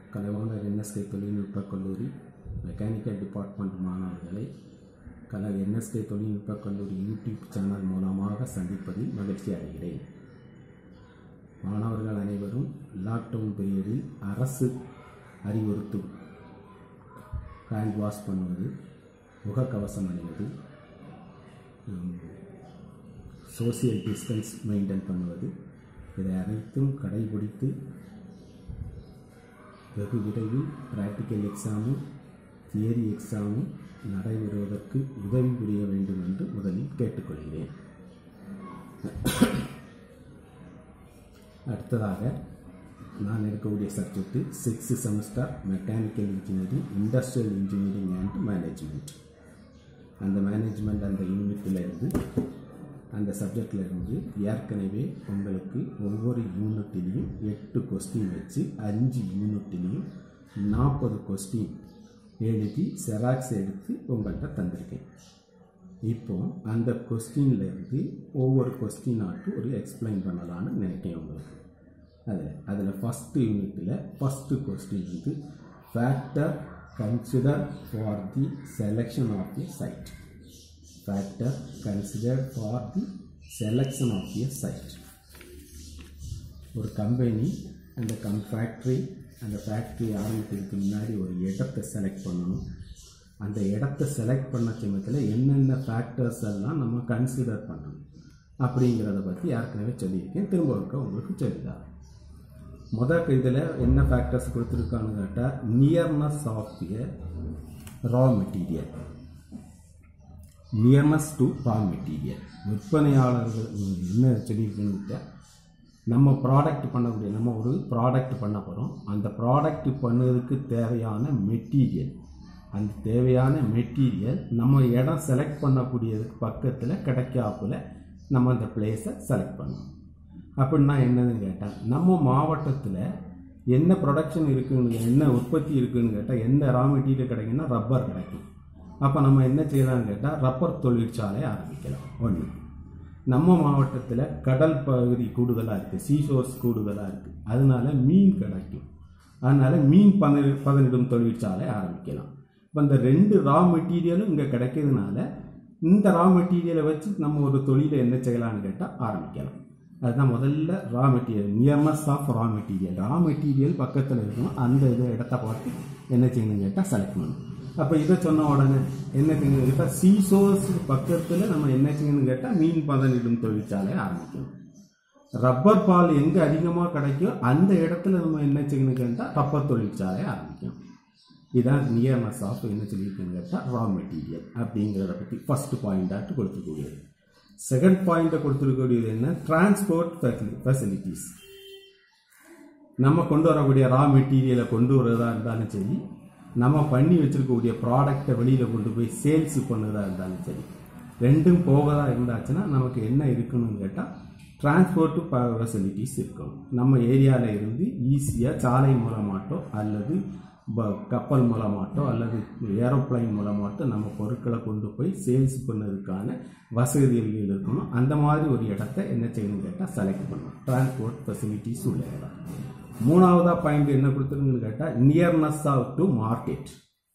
Kalaivanar NSK தொழில்நுட்ப கல்லூரி mechanical department மாணவர்களை கலை என்எஸ்கே தொழில்நுட்ப கல்லூரி யூடியூப் சேனல் மூலமாக சந்திப்பதில் மகிழ்ச்சி அடைகிறேன் மாணவர்கள் அனைவரும் லாக்டவுன் பீரியடில் அரசு அறிவுறுத்தும் ஹேண்ட் வாஷ் பண்ணுவது முகக்கவசம் அணிவது சோசியல் டிஸ்டன்ஸ் மெயின்டைன் பண்ணுவது இதை அனைத்தும் கடைபிடித்து வெகு விரைவில் ப்ராக்டிக்கல் எக்ஸாமும் தியரி எக்ஸாமும் நடைபெறுவதற்கு உதவி புரிய வேண்டும் என்று முதலில் கேட்டுக்கொள்கிறேன் அடுத்ததாக நான் எடுக்கக்கூடிய subject sixth semester mechanical engineering industrial engineering and management அந்த மேனேஜ்மெண்ட் அந்த யூனிட்டில் இருந்து அந்த சப்ஜெக்டில் இருந்து ஏற்கனவே உங்களுக்கு ஒவ்வொரு யூனிட்லேயும் எட்டு கொஸ்டின் வச்சு அஞ்சு யூனிட்லேயும் நாற்பது கொஸ்டின் எழுதி செராக்ஸ் எடுத்து உங்கள்கிட்ட தந்திருக்கேன் இப்போ அந்த கொஸ்டின்ல இருந்து ஒவ்வொரு கொஸ்டினாட்டு ஒரு எக்ஸ்பிளைன் பண்ணலான்னு நினைக்கிறேன் உங்களுக்கு அதில் அதில் ஃபஸ்ட்டு யூனிட்டில் ஃபஸ்ட்டு கொஸ்டின் வந்து factor consider for the selection of the site factor consider for the selection of the site ஒரு கம்பெனி அந்த கம் ஃபேக்ட்ரி அந்த ஃபேக்ட்ரி ஆரம்பிக்கிறதுக்கு முன்னாடி ஒரு இடத்தை செலக்ட் பண்ணணும் அந்த இடத்த செலக்ட் பண்ண சமயத்தில் என்னென்ன ஃபேக்டர்ஸ் எல்லாம் நம்ம கன்சிடர் பண்ணணும் அப்படிங்கிறத பற்றி ஏற்கனவே சொல்லியிருக்கேன் திரும்ப இருக்க உங்களுக்கு சொல்லிதான் முதல் இதில் என்ன ஃபேக்டர்ஸ் கொடுத்துருக்கான்னு கேட்டால் nearness of the raw material nearness to raw material விற்பனையாளர்கள் என்ன சொல்லியிருக்குன்னு நம்ம ப்ராடக்ட் பண்ணக்கூடிய நம்ம ஒரு ப்ராடக்ட் பண்ண போகிறோம் அந்த ப்ராடக்ட் பண்ணதுக்கு தேவையான மெட்டீரியல் அந்த தேவையான மெட்டீரியல் நம்ம இடம் செலக்ட் பண்ணக்கூடியதுக்கு பக்கத்தில் கிடைக்காப்புல நம்ம அந்த பிளேஸை செலக்ட் பண்ணணும் அப்படின்னா என்னதுன்னு கேட்டால் நம்ம மாவட்டத்தில் என்ன ப்ரொடக்ஷன் இருக்குன்னு என்ன உற்பத்தி இருக்குன்னு கேட்டால் எந்த ரா மெட்டீரியல் கிடைக்குன்னா ரப்பர் கிடைக்கும் அப்போ நம்ம என்ன செய்யலாம்னு கேட்டால் ரப்பர் தொழிற்சாலை ஆரம்பிக்கலாம் ஒன்று நம்ம மாவட்டத்தில் கடல் பகுதி கூடுதலாக இருக்குது சீசோர்ஸ் கூடுதலாக இருக்குது அதனால மீன் கிடைக்கும் அதனால் மீன் பத பதனிடும் தொழிற்சாலை ஆரம்பிக்கலாம் இப்போ இந்த ரெண்டு ரா மெட்டீரியலும் இங்கே கிடைக்கிறதுனால இந்த ரா மெட்டீரியலை வச்சு நம்ம ஒரு தொழிலை என்ன செய்யலாம்னு கேட்டால் ஆரம்பிக்கலாம் அதுதான் முதல்ல raw material nearness of raw material raw material பக்கத்தில் இருக்கணும் அந்த இதை இடத்த பார்த்து என்ன செய்யணும்னு கேட்டால் செலக்ட் பண்ணணும் அப்போ இதை சொன்ன உடனே என்ன செய்யணும் கேட்டால் சீசோர்ஸ் பக்கத்தில் நம்ம என்ன செய்யணும்னு கேட்டால் மீன் பதனிடும் தொழிற்சாலை ஆரம்பிக்கணும் ரப்பர் பால் எங்கே அதிகமாக கிடைக்கும் அந்த இடத்துல நம்ம என்ன செய்யணும் கேட்டால் ரப்பர் தொழிற்சாலை ஆரம்பிக்கணும் இதான் நியர்னஸ் ஆஃப் என்ன சொல்லியிருக்குன்னு கேட்டால் ரா மெட்டீரியல் அப்படிங்கிறத பற்றி ஃபர்ஸ்ட் பாயிண்டாட்டு கொடுத்துக்கூடியது செகண்ட் பாயிண்ட்டை கொடுத்துருக்கக்கூடியது என்ன டிரான்ஸ்போர்ட் ஃபெசிலிட்டிஸ் நம்ம கொண்டு வரக்கூடிய ரா மெட்டீரியலை கொண்டு வரதா இருந்தாலும் சரி நம்ம பண்ணி வச்சிருக்கக்கூடிய ப்ராடக்டை வெளியில் கொண்டு போய் சேல்ஸ் பண்ணதா இருந்தாலும் சரி ரெண்டும் போவதா இருந்தாச்சுன்னா நமக்கு என்ன இருக்கணும்னு கேட்டால் டிரான்ஸ்போர்ட்டு ஃபெசிலிட்டிஸ் இருக்கணும் நம்ம ஏரியாவில் இருந்து ஈஸியாக சாலை மூலமாட்டோ அல்லது கப்பல் மூலமாட்டோ அல்லது ஏரோப்ளைன் மூலமாட்டோ நம்ம பொருட்களை கொண்டு போய் சேல்ஸ் பண்ணதுக்கான வசதிகள் இருக்கணும் அந்த மாதிரி ஒரு இடத்த என்ன செய்யணும்னு கேட்டால் செலக்ட் பண்ணணும் டிரான்ஸ்போர்ட் ஃபெசிலிட்டிஸ் உள்ள இடம் மூணாவதா பாயிண்ட் என்ன கொடுத்துருங்கன்னு கேட்டால் நியர்னஸ் ஆஃப் டு மார்க்கெட்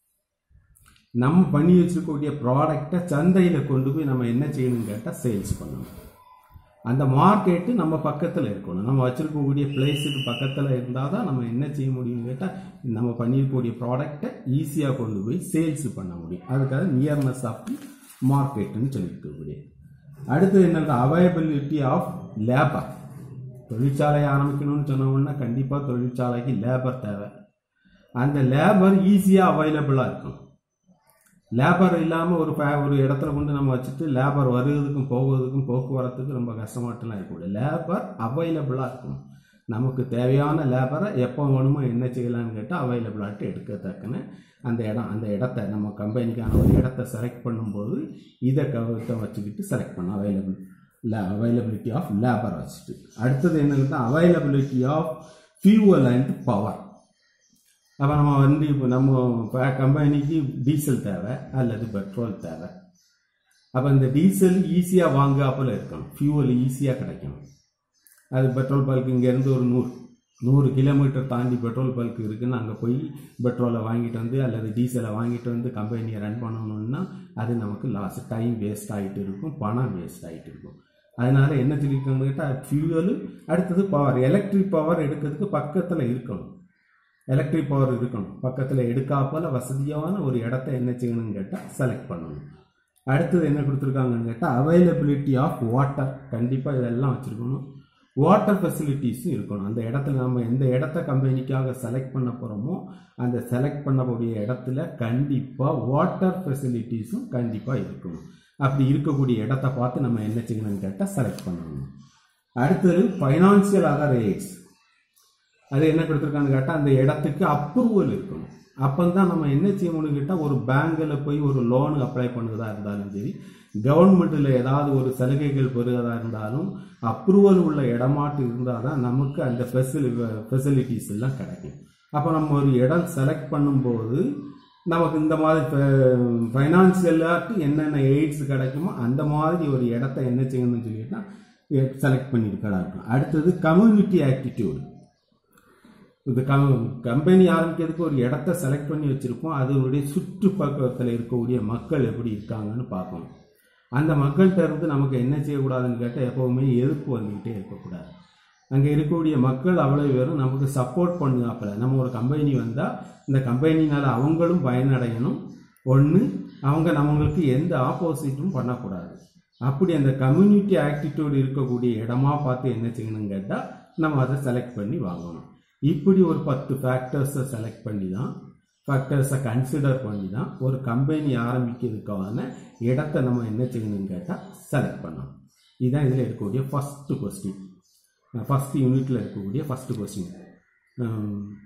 நம்ம பண்ணி வச்சிருக்கக்கூடிய ப்ராடக்டை சந்தையில் கொண்டு போய் நம்ம என்ன செய்யணும்னு கேட்டால் சேல்ஸ் பண்ணணும் அந்த மார்க்கெட்டு நம்ம பக்கத்தில் இருக்கணும் நம்ம வச்சிருக்கக்கூடிய பிளேஸுக்கு பக்கத்தில் இருந்தால் தான் நம்ம என்ன செய்ய முடியும்னு கேட்டால் நம்ம பண்ணியிருக்கக்கூடிய ப்ராடக்டை ஈஸியாக கொண்டு போய் சேல்ஸ் பண்ண முடியும் அதுக்காக நியர்னஸ் ஆஃப் தி மார்க்கெட்டுன்னு சொல்லியிருக்கக்கூடிய அடுத்தது என்னது அவைலபிலிட்டி ஆஃப் லேபர் தொழிற்சாலை ஆரம்பிக்கணும்னு சொன்னோம்னா கண்டிப்பாக தொழிற்சாலைக்கு லேபர் தேவை அந்த லேபர் ஈஸியாக அவைலபிளாக இருக்கும் லேபர் இல்லாமல் ஒரு ஒரு இடத்துல கொண்டு நம்ம வச்சுட்டு லேபர் வருவதுக்கும் போவதுக்கும் போக்குவரத்துக்கு ரொம்ப கஷ்டமாட்டெல்லாம் இருக்கக்கூடாது லேபர் அவைலபிளாக இருக்கணும் நமக்கு தேவையான லேபரை எப்போ வேணுமோ என்ன செய்யலாம்னு கேட்டால் அவைலபிளாகிட்டு எடுக்கத்தக்கன அந்த இடம் அந்த இடத்த நம்ம கம்பெனிக்கான ஒரு இடத்த செலக்ட் பண்ணும்போது இதை கவத்தை வச்சுக்கிட்டு செலக்ட் பண்ண அவைலபிள் இல்லை அவைலபிலிட்டி ஆஃப் லேபர் வச்சுட்டு அடுத்தது என்னன்னா availability of fuel and power அப்போ நம்ம வந்து இப்போ நம்ம கம்பெனிக்கு டீசல் தேவை அல்லது பெட்ரோல் தேவை அப்போ இந்த டீசல் ஈஸியாக வாங்காப்பில் இருக்கணும் ஃபியூவல் ஈஸியாக கிடைக்கணும் அது பெட்ரோல் பல்க் இங்கேருந்து ஒரு நூறு நூறு கிலோமீட்டர் தாண்டி பெட்ரோல் பல்க் இருக்குன்னு அங்கே போய் பெட்ரோலை வாங்கிட்டு வந்து அல்லது டீசலை வாங்கிட்டு வந்து கம்பெனியை ரன் பண்ணணும்னா அது நமக்கு லாஸ் டைம் வேஸ்ட் ஆகிட்டு இருக்கும் பணம் வேஸ்ட் ஆகிட்டு இருக்கும் அதனால என்ன சொல்லியிருக்காங்கன்னு கேட்டால் ஃபியூவலு அடுத்தது பவர் எலக்ட்ரிக் பவர் எடுக்கிறதுக்கு பக்கத்தில் இருக்கணும் எலக்ட்ரிக் பவர் இருக்கணும் பக்கத்தில் எடுக்காப்போல வசதியான ஒரு இடத்த என்ன செய்யணும்னு கேட்டால் செலக்ட் பண்ணணும் அடுத்தது என்ன கொடுத்துருக்காங்கன்னு கேட்டால் அவைலபிலிட்டி ஆஃப் வாட்டர் கண்டிப்பாக இதெல்லாம் வச்சுருக்கணும் வாட்டர் ஃபெசிலிட்டிஸும் இருக்கணும் அந்த இடத்துல நம்ம எந்த இடத்த கம்பெனிக்காக செலக்ட் பண்ண போகிறோமோ அந்த செலக்ட் பண்ணக்கூடிய இடத்துல கண்டிப்பாக வாட்டர் ஃபெசிலிட்டிஸும் கண்டிப்பாக இருக்கணும் அப்படி இருக்கக்கூடிய இடத்த பார்த்து நம்ம என்ன செய்யணும்னு கேட்டால் செலக்ட் பண்ணணும் அடுத்தது ஃபைனான்சியல் அதர் எய்ட்ஸ் அது என்ன கொடுத்துருக்கான்னு கேட்டால் அந்த இடத்துக்கு அப்ரூவல் இருக்கணும் அப்போ தான் நம்ம என்ன செய்யணும்னு கேட்டால் ஒரு பேங்கில் போய் ஒரு லோனு அப்ளை பண்ணுறதா இருந்தாலும் சரி கவர்மெண்ட்டில் ஏதாவது ஒரு சலுகைகள் பெறுவதா இருந்தாலும் அப்ரூவல் உள்ள இடமாட்டு இருந்தால் தான் நமக்கு அந்த ஃபெசிலி ஃபெசிலிட்டிஸ் எல்லாம் கிடைக்கும் அப்போ நம்ம ஒரு இடம் செலக்ட் பண்ணும்போது நமக்கு இந்த மாதிரி ஃபைனான்சியலாட்டு என்னென்ன எய்ட்ஸ் கிடைக்குமோ அந்த மாதிரி ஒரு இடத்த என்ன செய்யணும்னு சொல்லிட்டா செலக்ட் பண்ணியிருக்கடா இருக்கும் அடுத்தது கம்யூனிட்டி ஆட்டிடியூடு இந்த கம் கம்பெனி ஆரம்பிக்கிறதுக்கு ஒரு இடத்த செலக்ட் பண்ணி வச்சுருப்போம் அதனுடைய சுற்றுப்பக்கத்தில் இருக்கக்கூடிய மக்கள் எப்படி இருக்காங்கன்னு பார்க்கணும் அந்த மக்கள்கிட்ட இருந்து நமக்கு என்ன செய்யக்கூடாதுன்னு கேட்டால் எப்போவுமே எதிர்ப்பு வந்துக்கிட்டே இருக்கக்கூடாது அங்கே இருக்கக்கூடிய மக்கள் அவ்வளோ பேரும் நமக்கு சப்போர்ட் பண்ணுவாப்பில் நம்ம ஒரு கம்பெனி வந்தால் இந்த கம்பெனினால் அவங்களும் பயனடையணும் ஒன்று அவங்க நம்மளுக்கு எந்த ஆப்போசிட்டும் பண்ணக்கூடாது அப்படி அந்த கம்யூனிட்டி ஆட்டிடியூட் இருக்கக்கூடிய இடமா பார்த்து என்ன செய்யணும்னு கேட்டால் நம்ம அதை செலக்ட் பண்ணி வாங்கணும் இப்படி ஒரு பத்து ஃபேக்டர்ஸை செலக்ட் பண்ணி தான் ஃபேக்டர்ஸை கன்சிடர் பண்ணி தான் ஒரு கம்பெனி ஆரம்பிக்கிறதுக்கான இடத்த நம்ம என்ன செய்யணும்னு கேட்டால் செலக்ட் பண்ணணும் இதுதான் இதில் இருக்கக்கூடிய ஃபஸ்ட்டு கொஸ்டின் ஃபஸ்ட் யூனிட்டில் இருக்கக்கூடிய ஃபஸ்ட்டு கொஸ்டின்